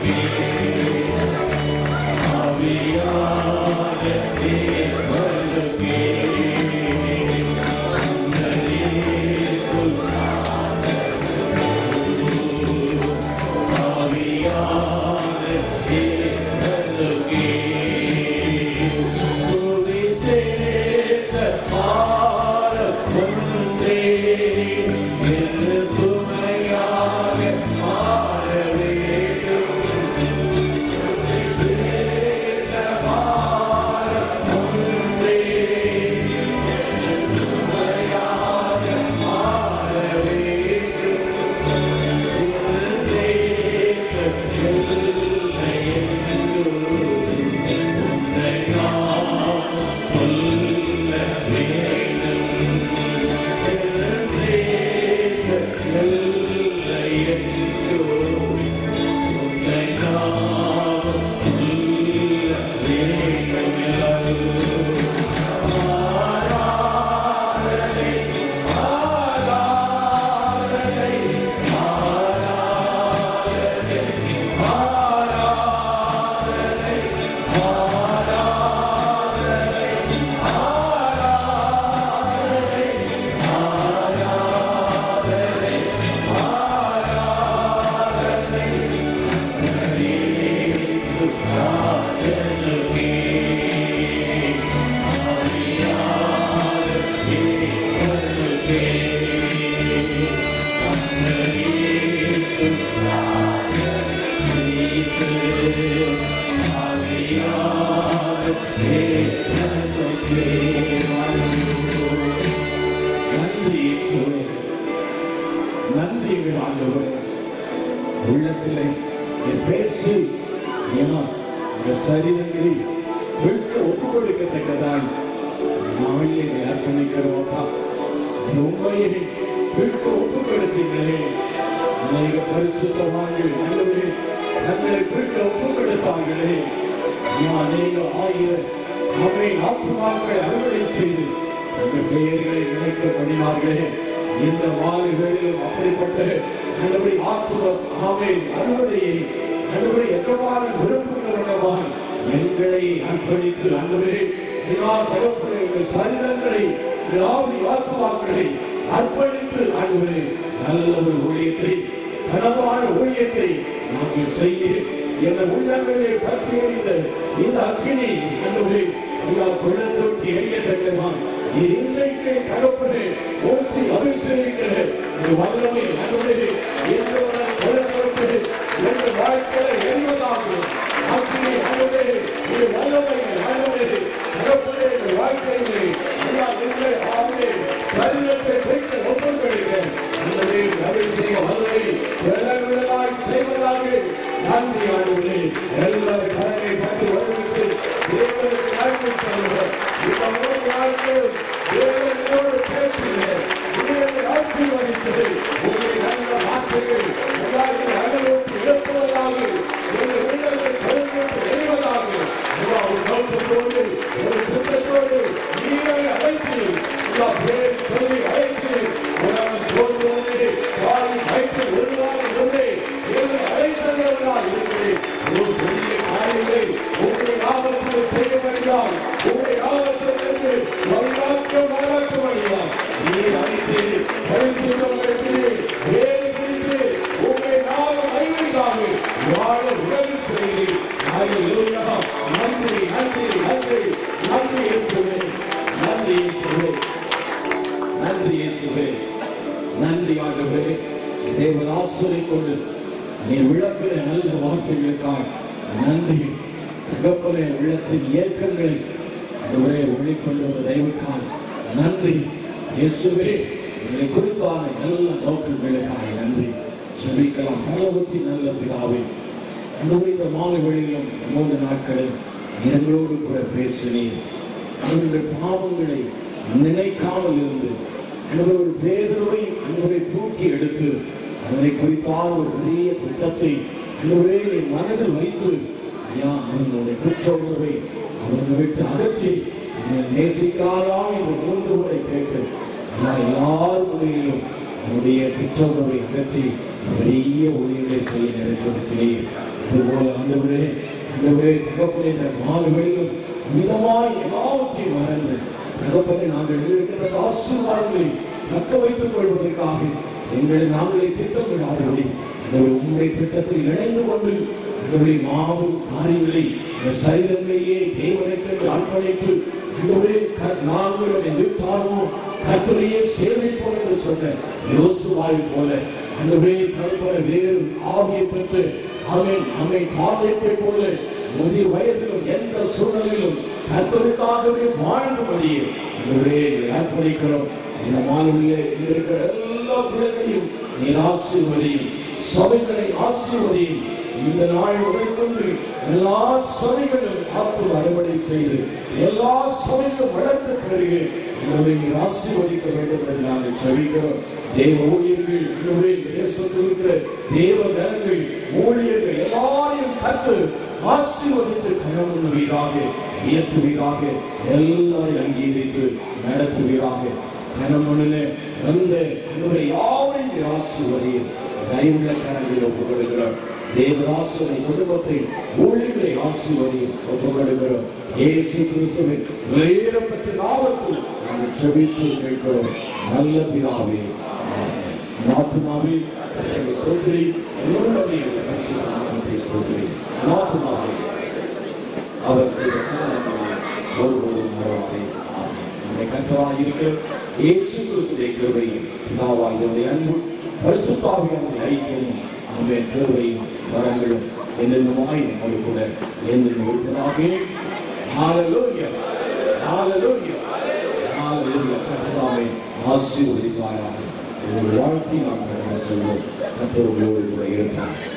நன்றி இயேசுவே. நன்றி எங்கள் ஆண்டவரே உள்ளத்திலே என் பேசி எல்லாம் இந்த சரீரங்களை விற்க ஒப்புக் கொடுக்கத்தக்கதாய் நாளை எங்களை அர்ப்பணிக்கிறோம்ப்பா இந்த உண்மையை விற்க ஒப்புக் கொடுத்தீங்களே அநேக பரிசுத்தவான்கள் நல்லவரே தங்களை விற்க ஒப்புக் கொடுத்தாங்களே இன்னும் அநேக ஆயிரம் அவை ஆத்மாக்களை அறுவடை செய்து அந்த பெயர்களை நினைக்க பண்ணினார்களே இந்த மாலை வேளையிலும் அப்படிப்பட்ட நல்லபடி ஆத்ம ஆமை அறுவடையை நல்லபடி எவ்வளவான விரும்புகிறவனவாய் எங்களை அர்ப்பணித்து அன்பரே இதனால் தகப்பனே எங்கள் சரீரங்களை எங்கள் ஆவி ஆத்மாக்களை அர்ப்பணித்து ஆண்டவரே நல்ல ஒரு ஊழியத்தை கனமான ஊழியத்தை நாங்கள் செய்ய என்ற உள்ளங்களே பற்றி எறிந்த இந்த அக்கினி ஆண்டவரே ஐயா கொள்ளத்தொட்டி எரியத்தக்கதான் இது இன்றைக்கு தகப்பனே ஊற்றி அபிஷேகிக்கிற இந்த வல்லமை ஆண்டவரே எந்தவன கொள்ளத்தொட்டு எந்த வாழ்க்கையில எரிவதாக அக்கினி ஆண்டவரே இது வல்லமை ஆண்டவரே தகப்பனே இந்த வாழ்க்கையிலே ஐயா எங்கள் ஆண்டே சரீரத்தை வைத்து ஒப்புக்கொடுக்க ஆண்டவரே அபிஷேக வல்லமை விடவிடலாய் செய்வதாக நன்றி ஆண்டவரே எல்லாரும் கரங்களை பற்றி வருவித்து தேவனுக்கு நன்றி சொல்லுங்கள் இந்த மூன்று நாட்கள் தேவனோடு பேசுகிறேன் தேவனை ஆசீர்வதித்து உங்களை நல்ல வார்த்தைகள் எல்லாரும் அனுபவித்து எழுப்புவதாக எங்கள் உள்ளங்கள் கருத்து எழுவதாக ஒரு நோக்கத்தோடு ஒரு சித்தத்தோடு நீரை அழைத்து எல்லா பேர் சொல்லி அழைத்து உலகம் தோன்றுவதே வாரி வைத்து ஒருவாறு ஒன்றே தேவனை அழைத்ததனால் இருக்கிறேன் ஒரு பெரிய காரியங்களை உங்களை நாமத்தில் செய்ய வேண்டாம் உங்களை நாமத்திற்கு வழிகாக்க வழிகாக்க வேண்டாம் நீர் அழைத்து பரிசுத்தத்திலே வேறு பிரித்து உங்களை நாம கைவிடாமல் வாழ உதவி செய்து ஹalleluya நன்றி நன்றி நன்றி நன்றி இயேசுவே நன்றி இயேசுவே நன்றி இயேசுவே நன்றி ஆண்டவரே தேவன் ஆசிரியை கொண்டு நீ விளக்குற நல்ல வார்த்தைகளுக்காக நன்றி தகப்பனே உள்ளத்தின் இயக்கங்களை ஆண்டவரே ஒளிக்கொண்டு ஒரு தயவுக்காக நன்றி இயேசுவே உங்களை குறிப்பான நல்ல நோக்கங்களுக்காக நன்றி செபிக்கலாம் பரவத்தி நல்ல பிதாவே அன்றும் இந்த மாலை வழியிலும் மூன்று நாட்களில் எங்களோடு கூட பேசினீர் எங்கள் பாவங்களை நினைக்காமல் இருந்து அன்பு ஒரு பேதருவை அன்பரை தூக்கி எடுத்து அதனை குறிப்பான ஒரு பெரிய திட்டத்தை அன்பரே என் மனதில் வைத்து ஐயா அவனுடைய குற்ற உணர்வை அவனை விட்டு அகற்றி என்னை நேசிக்காதா என்று மூன்று முறை கேட்டு ஐயா எல்லாருடையிலும் அவனுடைய குற்ற உணர்வை அகற்றி பெரிய ஊழியர்களை செய்ய நினைப்படுத்தினீர் இதுபோல ஆண்டவரே ஆண்டவரே தகப்பனே இந்த மாறுகளிலும் மிதமாய் எல்லாவற்றையும் மறந்து தகப்பனை நாங்கள் இருக்கிற ஆசீர்வாதங்களை தக்க வைத்துக் கொள்வதற்காக எங்களை நாங்களே திட்டமிடாதபடி இந்த உங்களுடைய திட்டத்தில் இணைந்து கொண்டு உங்களுடைய மாபெரும் காரியங்களை இந்த சரீரங்களையே தேவனுக்கு அர்ப்பணித்து இன்றுடைய நாங்கள் அதை விட்டாரோ கர்த்தரையே சேமிப்போம் என்று சொன்ன யோசுவாவை போல அன்றுவே கருப்பட வேறு ஆவியை பெற்று அவன் அவை காதைப்பை போல முதிய வயதிலும் எந்த சூழ்நிலையிலும் கர்த்தருக்காகவே வாழ்ந்தபடியே அன்றுவே அர்ப்பணிக்கிறோம் இந்த மாநில இருக்கிற எல்லா பிள்ளைகளையும் நீர் ஆசீர்வதியும் சபைகளை ஆசீர்வதியும் இந்த நாள் முதற்கொண்டு எல்லா சபைகளும் காத்து அறுவடை செய்து எல்லா சபைகளும் வளர்ந்து பெருகு உங்களை நீர் ஆசீர்வதிக்க வேண்டும் என்று நாங்கள் செவிக்கிறோம் தேவ ஊழியர்கள் இன்னொரு தேசத்தில் இருக்கிற தேவ ஜனங்கள் ஊழியர்கள் எல்லாரையும் கற்று ஆசீர்வதித்து கனமுவீராக உயர்த்துவீராக எல்லாரையும் அங்கீகரித்து நடத்துவீராக கனமணில வந்த என்னுடைய யாவையும் நீர் ஆசீர்வதியும் தயவுள்ள கரங்களில் ஒப்புக் கொடுக்கிறோம் தேவராசனை குடும்பத்தை ஊழியர்களை ஆசீர்வதியும் ஒப்புக் கொடுக்கிறோம் இயேசு கிறிஸ்துவின் உயரப்பட்ட நாமத்தில் நாங்கள் செபித்து கேட்கிறோம் நல்ல பிதாவே ஆமென். என் ஆத்துமாவே கர்த்தரை ஸ்தோத்திரி என்னுடைய நாமத்தை ஸ்தோத்திரி என் ஆத்துமாவே அவர் செய்த சமாதானங்களை ஒருவரும் மறவாதே ஆமென். நம்முடைய கர்த்தராய் இருக்கிற இயேசு கிறிஸ்துவின் கிருபையும் பிதாவாகிய அவருடைய அன்பும் பரிசுத்தாவியானுடைய ஐக்கியமும் அந்த கிருபையும் வரங்களும் என்னென்னமாய் நம்மோடு கூட என்னென்ன இருப்பதாக ஹalleluya ஹalleluya ஹalleluya கர்த்தாவே ஆசீர்வதிப்பாயாக ஒரு வாழ்க்கை நாம் கடந்து செல்வோம் கர்த்தர் உங்களோடு கூட இருப்பார்